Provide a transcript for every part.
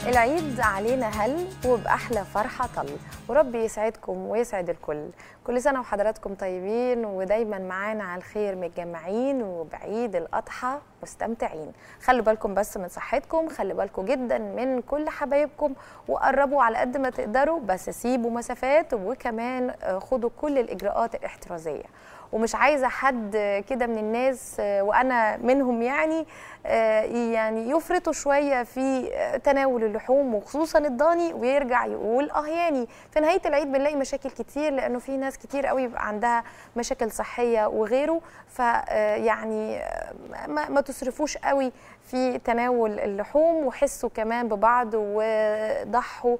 العيد علينا هل وبأحلى فرحة طل ورب يسعدكم ويسعد الكل كل سنة وحضراتكم طيبين ودايما معانا على الخير متجمعين وبعيد الأضحى مستمتعين خلوا بالكم بس من صحتكم خلوا بالكم جدا من كل حبايبكم وقربوا على قد ما تقدروا بس سيبوا مسافات وكمان آه، خدوا كل الإجراءات الاحترازية ومش عايزه حد كده من الناس آه، وانا منهم يعني آه، يعني يفرطوا شويه في آه، تناول اللحوم وخصوصا الضاني ويرجع يقول اه يعني في نهايه العيد بنلاقي مشاكل كتير لانه في ناس كتير قوي بيبقى عندها مشاكل صحيه وغيره فيعني ما, ما تصرفوش قوي في تناول اللحوم وحسوا كمان ببعض وضحوا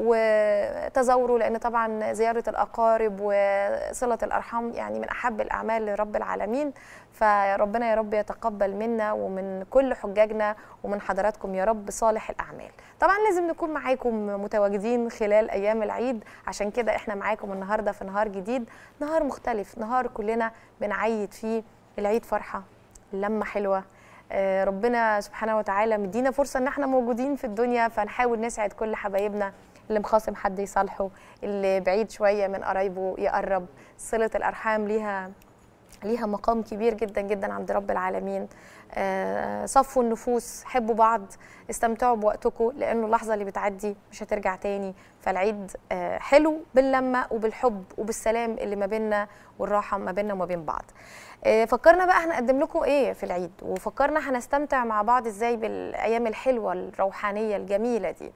وتزوروا لان طبعا زياره الاقارب وصله الارحام يعني من احب الاعمال لرب العالمين فربنا يا رب يتقبل منا ومن كل حجاجنا ومن حضراتكم يا رب صالح الاعمال طبعا لازم نكون معاكم متواجدين خلال ايام العيد عشان كده احنا معاكم النهارده في نهار جديد نهار مختلف نهار كلنا بنعيد فيه العيد فرحه لمه حلوه آه، ربنا سبحانه وتعالى مدينا فرصه ان احنا موجودين في الدنيا فنحاول نسعد كل حبايبنا اللي مخاصم حد يصالحه اللي بعيد شويه من قرايبه يقرب صله الارحام ليها ليها مقام كبير جدا جدا عند رب العالمين آه، صفوا النفوس حبوا بعض استمتعوا بوقتكم لانه اللحظه اللي بتعدي مش هترجع تاني فالعيد آه، حلو باللمه وبالحب وبالسلام اللي ما بيننا والراحه ما بيننا وما بين بعض آه، فكرنا بقى هنقدم لكم ايه في العيد وفكرنا هنستمتع مع بعض ازاي بالايام الحلوه الروحانيه الجميله دي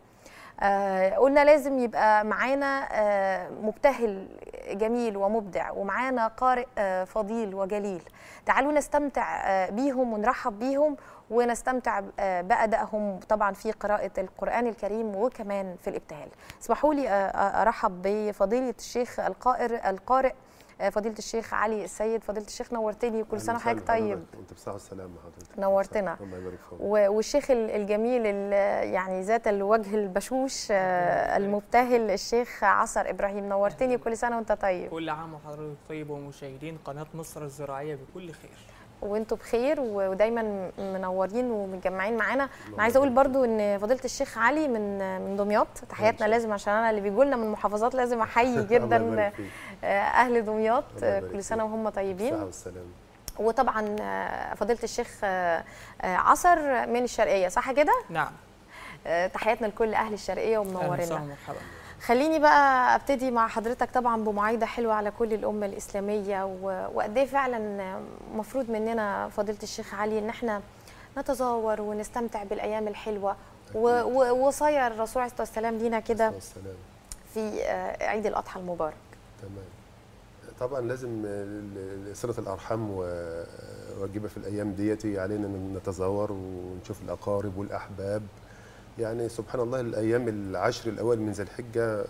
آه قلنا لازم يبقى معانا آه مبتهل جميل ومبدع ومعانا قارئ آه فضيل وجليل تعالوا نستمتع آه بيهم ونرحب بيهم ونستمتع آه بأدائهم طبعا في قراءة القرآن الكريم وكمان في الابتهال اسمحوا لي آه آه، أرحب بفضيلة الشيخ القائر القارئ آه فضيلة الشيخ علي السيد فضيلة الشيخ نورتني كل سنة وحضرتك طيب وانت بصحة والسلامة حضرتك نورتنا. الله يبارك فيك و- والشيخ ال- الجميل ال- يعني ذات الوجه البشوش آه، المبتهل الشيخ عصر ابراهيم نورتني كل سنه وانت طيب كل عام وحضرتك طيب ومشاهدين قناة مصر الزراعية بكل خير وانتوا بخير و- ودايما منورين ومتجمعين معانا انا عايزه اقول برضو ان فضيله الشيخ علي من من دمياط تحياتنا لازم عشان انا اللي بيجوا لنا من محافظات لازم احيي الله جدا يبارك فيك. آه، اهل دمياط الله آه، يبارك كل سنه فيك. وهم طيبين بالصحة والسلامة وطبعا آه، فضيله الشيخ آه، آه، عصر من الشرقيه صح كده نعم آه، تحياتنا لكل اهل الشرقيه أهلا ومنورينا وسهلا ومرحبا خليني بقى ابتدي مع حضرتك طبعا بمعايده حلوه على كل الامه الاسلاميه و- وقد ايه فعلا مفروض مننا فضيله الشيخ علي ان احنا نتزاور ونستمتع بالايام الحلوه و- و- وصايا الرسول عليه الصلاه والسلام لينا كده بالصحة والسلامة في آه، عيد الاضحى المبارك تمام طبعا لازم ال- ال- صلة الأرحام و- واجبة في الأيام ديتي علينا أن نتزاور ونشوف الأقارب والأحباب يعني سبحان الله الأيام العشر الأوائل من ذي الحجة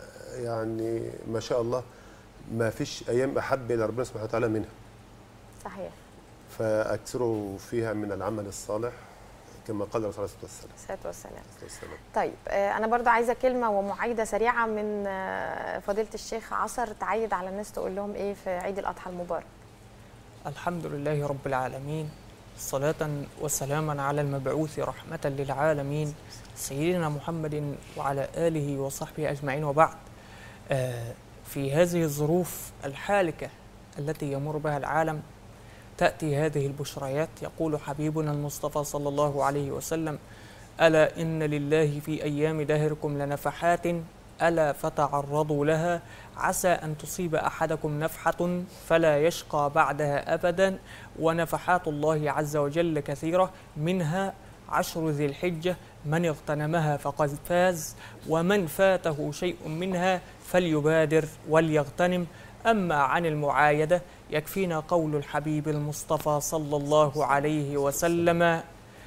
يعني ما شاء الله ما فيش أيام أحب إلى ربنا سبحانه وتعالى منها صحيح فأكثروا فيها من العمل الصالح كما قال الرسول عليه الصلاة والسلام الصلاه والسلام عليه الصلاة والسلام. طيب آه، انا برضو عايزه كلمه ومعايده سريعه من آه، فضيله الشيخ عصر تعيد على الناس تقول لهم ايه في عيد الاضحى المبارك الحمد لله رب العالمين صلاة وسلاما على المبعوث رحمة للعالمين سيدنا محمد وعلى آله وصحبه أجمعين وبعد آه، في هذه الظروف الحالكة التي يمر بها العالم تأتي هذه البشريات يقول حبيبنا المصطفى صلى الله عليه وسلم ألا إن لله في أيام دهركم لنفحات ألا فتعرضوا لها عسى أن تصيب أحدكم نفحة فلا يشقى بعدها أبدا ونفحات الله عز وجل كثيرة منها عشر ذي الحجة من اغتنمها فقد فاز ومن فاته شيء منها فليبادر وليغتنم أما عن المعايدة يكفينا قول الحبيب المصطفى صلى الله عليه وسلم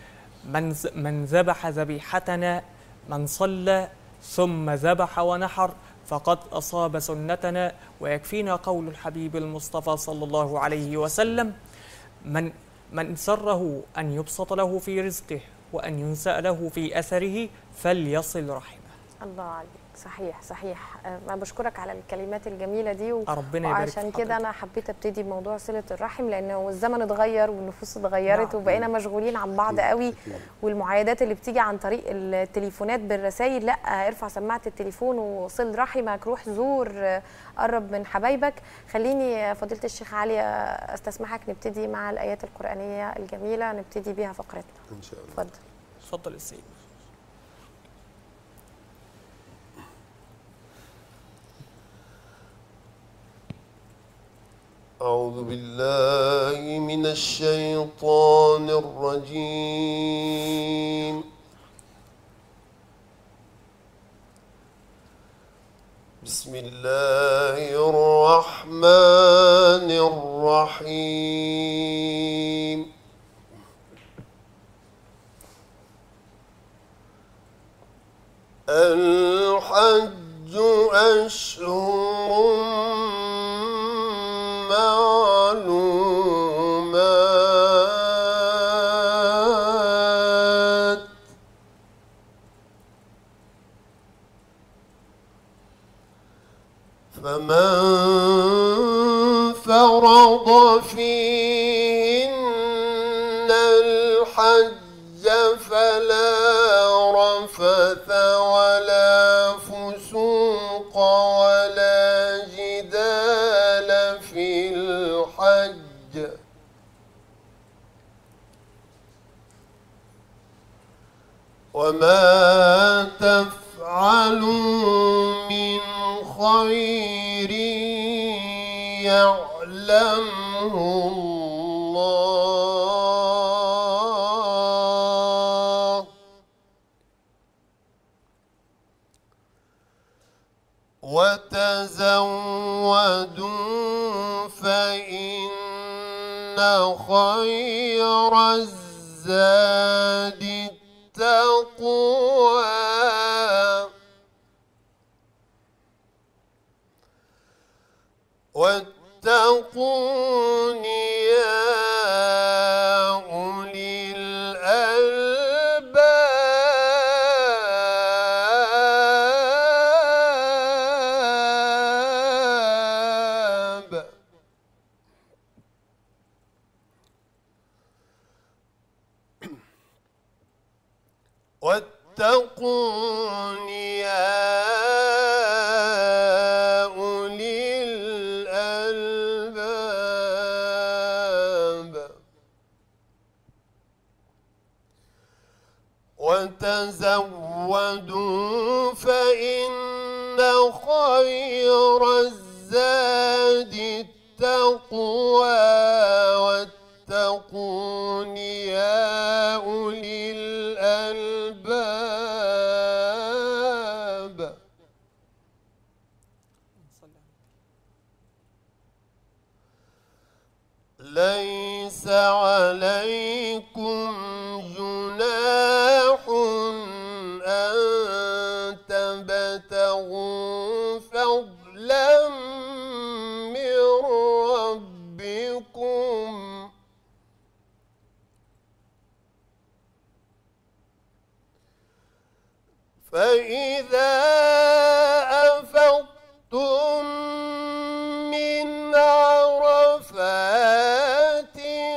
من ز- من ذبح ذبيحتنا من صلى ثم ذبح ونحر فقد أصاب سنتنا ويكفينا قول الحبيب المصطفى صلى الله عليه وسلم من من سره أن يبسط له في رزقه وأن ينسأ له في أثره فليصل رحمه الله عليك صحيح صحيح آه، انا بشكرك على الكلمات الجميله دي و... ربنا يبارك في وعشان كده حضرتك. انا حبيت ابتدي بموضوع صله الرحم لانه الزمن اتغير والنفوس اتغيرت نعم. وبقينا مشغولين عن بعض قوي والمعايدات اللي بتيجي عن طريق التليفونات بالرسائل لا ارفع سماعه التليفون وصل رحمك روح زور آه، قرب من حبايبك خليني يا فضيله الشيخ علي آه، استسمحك نبتدي مع الايات القرانيه الجميله نبتدي بيها فقرتنا ان شاء الله اتفضل اتفضل يا سيدي أعوذ بالله من الشيطان الرجيم بسم الله الرحمن الرحيم الحج أشهر معلومات فمن فرض فيهن الحج فلا رفث ولا فسوق ولا جدال في الحج وما تفعلوا من خير يعلمه الله وتزودوا فإن خير الزاد التقوى واتقون يا أولي الألباب واتقون يا أولي الألباب وتزودوا فإن خير الزاد التقوى واتقون يا أولي الألباب ليس عليكم جناح أن تبتغوا فضلا من ربكم فإذا أفضتم من عرفات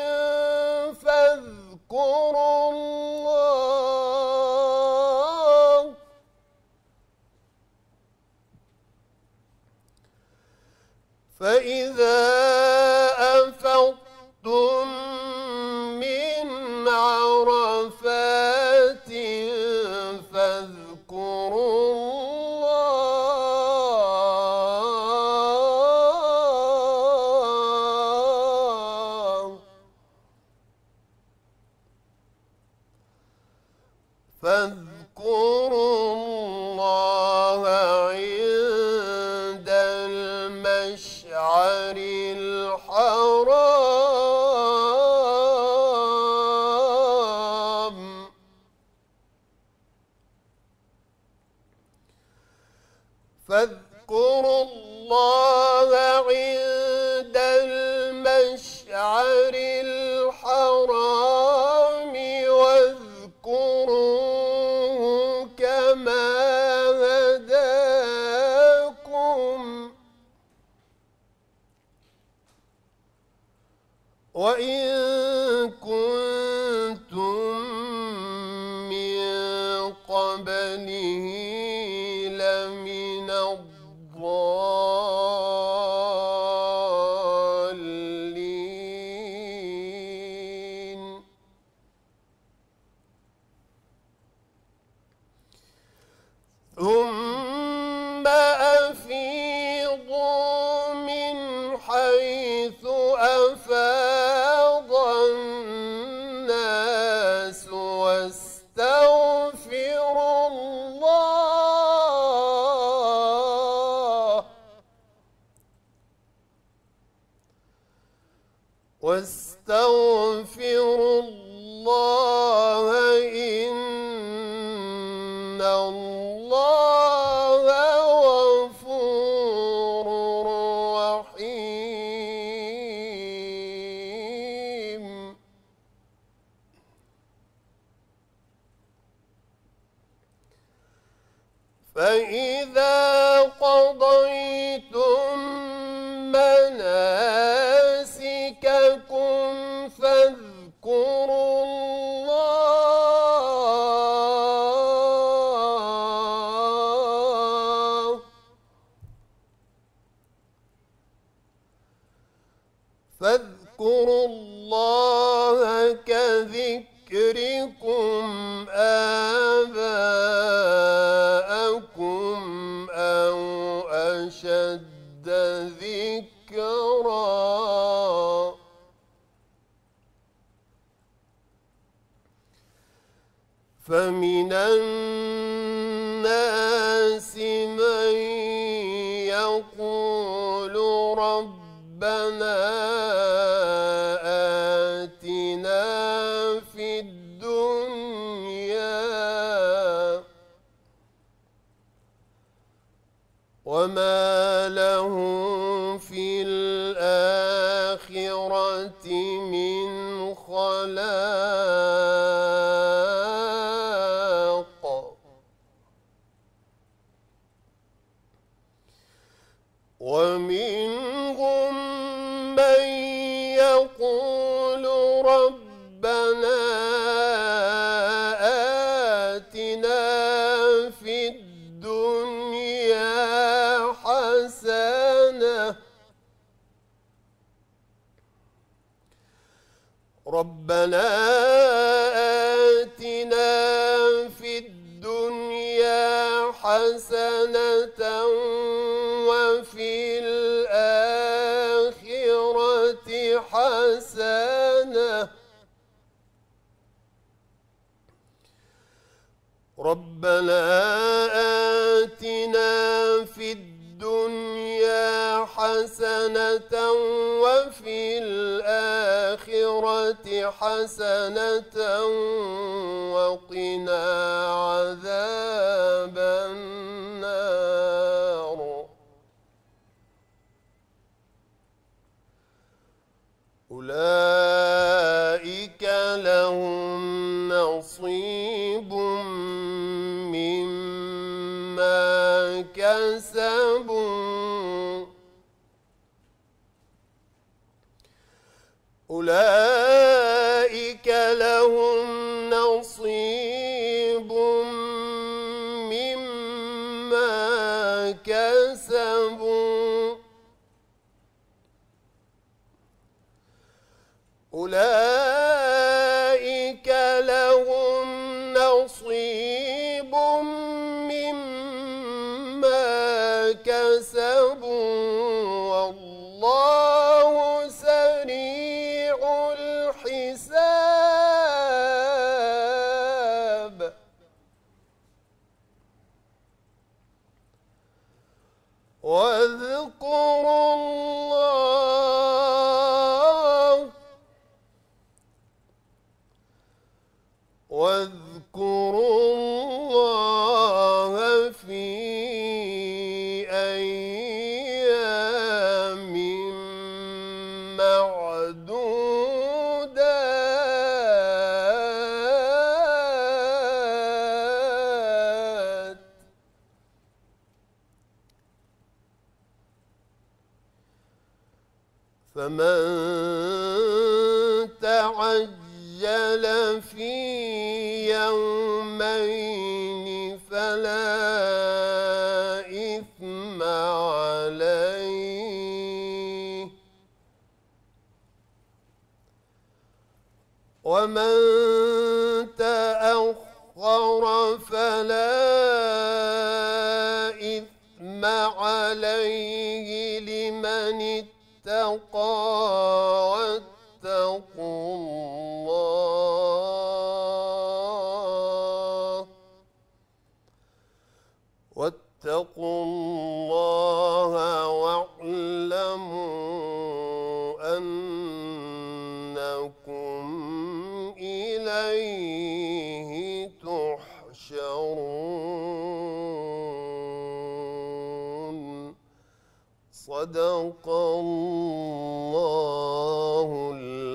فاذكروا الله فإذا أفضتم من عرفات فاذكروا الله فاذكروا الله عند المشعر الحرام فاذكروا الله عند المشعر الحرام واذكروه كما هداكم الله إن الله غفور رحيم فإذا قضيتم مناسككم فاذكروا الله فاذكروا الله كذكركم آباءكم أو أشد ذكرا فمن الناس من يقول ربنا آتنا في الدنيا وما له في الآخرة من خلاق ومنهم من يقول ربنا آتنا في الدنيا حسنة ربنا آتنا في الدنيا حسنة وفي الآخرة حسنة ربنا آتنا في الدنيا حسنة وفي الآخرة حسنة وقنا عذاب النار أولئك لهم نصيب مما كسبوا أولئك لهم نصيب مما كسبوا أولئك لهم نصيب مما كسبوا والله سريع الحساب واذكروا الله واذكروا الله في أيام معدودات فمن تعجل في يومين فلا إثم عليه ومن تأخر فلا إثم عليه لمن اتقى واتقوا الله واتقوا الله واعلموا أنكم إليه صدق الله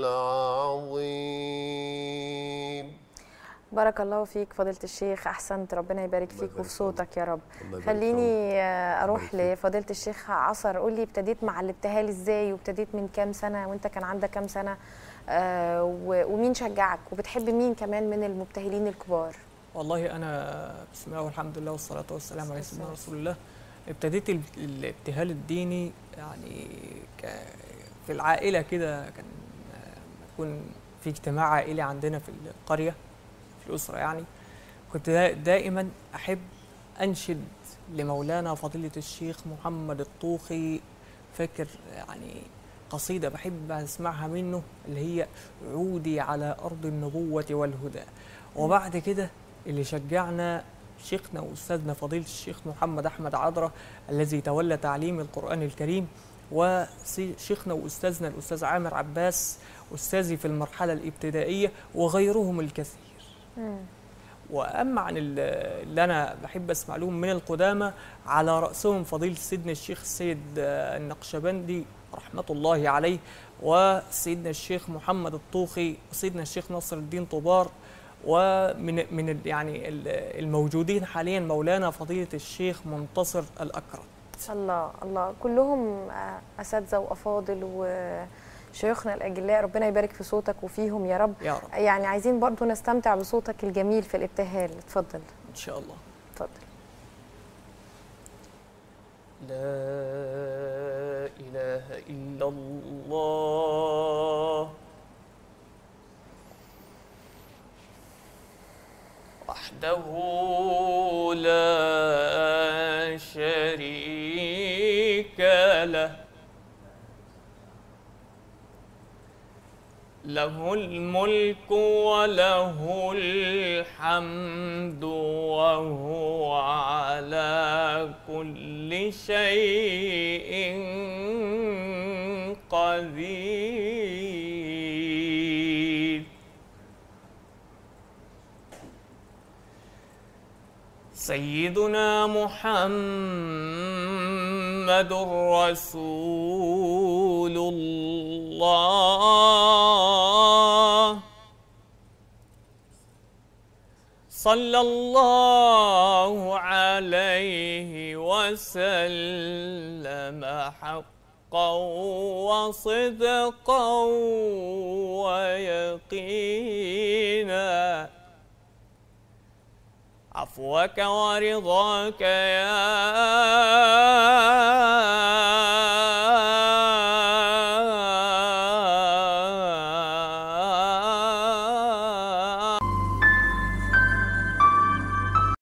العظيم بارك الله فيك فضيلة الشيخ أحسنت ربنا يبارك فيك يبارك وفي صوتك يا رب الله يبارك خليني آه، أروح يبارك فيك. لفضيلة الشيخ عصر قول لي ابتديت مع الابتهال إزاي وابتديت من كام سنة وأنت كان عندك كام سنة آه، و- ومين شجعك وبتحب مين كمان من المبتهلين الكبار والله انا بسم الله والحمد لله والصلاه والسلام على سيدنا رسول الله ابتديت ال- الابتهال الديني يعني ك- في العائله كده كان آه، يكون في اجتماع عائلي عندنا في القريه في الاسره يعني كنت دا- دائما احب انشد لمولانا فضيله الشيخ محمد الطوخي فاكر يعني قصيده بحب اسمعها منه اللي هي عودي على ارض النبوه والهدى وبعد كده اللي شجعنا شيخنا واستاذنا فضيله الشيخ محمد احمد عذره الذي تولى تعليم القران الكريم وشيخنا واستاذنا الاستاذ عامر عباس استاذي في المرحله الابتدائيه وغيرهم الكثير واما عن ال- اللي انا بحب اسمع لهم من القدامى على راسهم فضيله سيدنا الشيخ السيد آه، النقشبندي رحمه الله عليه وسيدنا الشيخ محمد الطوخي وسيدنا الشيخ نصر الدين طبار ومن من ال- يعني ال- الموجودين حاليا مولانا فضيله الشيخ منتصر الاكرم الله الله كلهم آه، اساتذه وافاضل وشيوخنا الاجلاء ربنا يبارك في صوتك وفيهم يا رب يا رب يعني عايزين برضو نستمتع بصوتك الجميل في الابتهال اتفضل ان شاء الله اتفضل لا إله إلا الله وحده لا شريك له له الملك وله الحمد وهو على كل شيء قدير سيدنا محمد رسول الله صلى الله عليه وسلم حقا وصدقا ويقينا عفوك ورضاك يا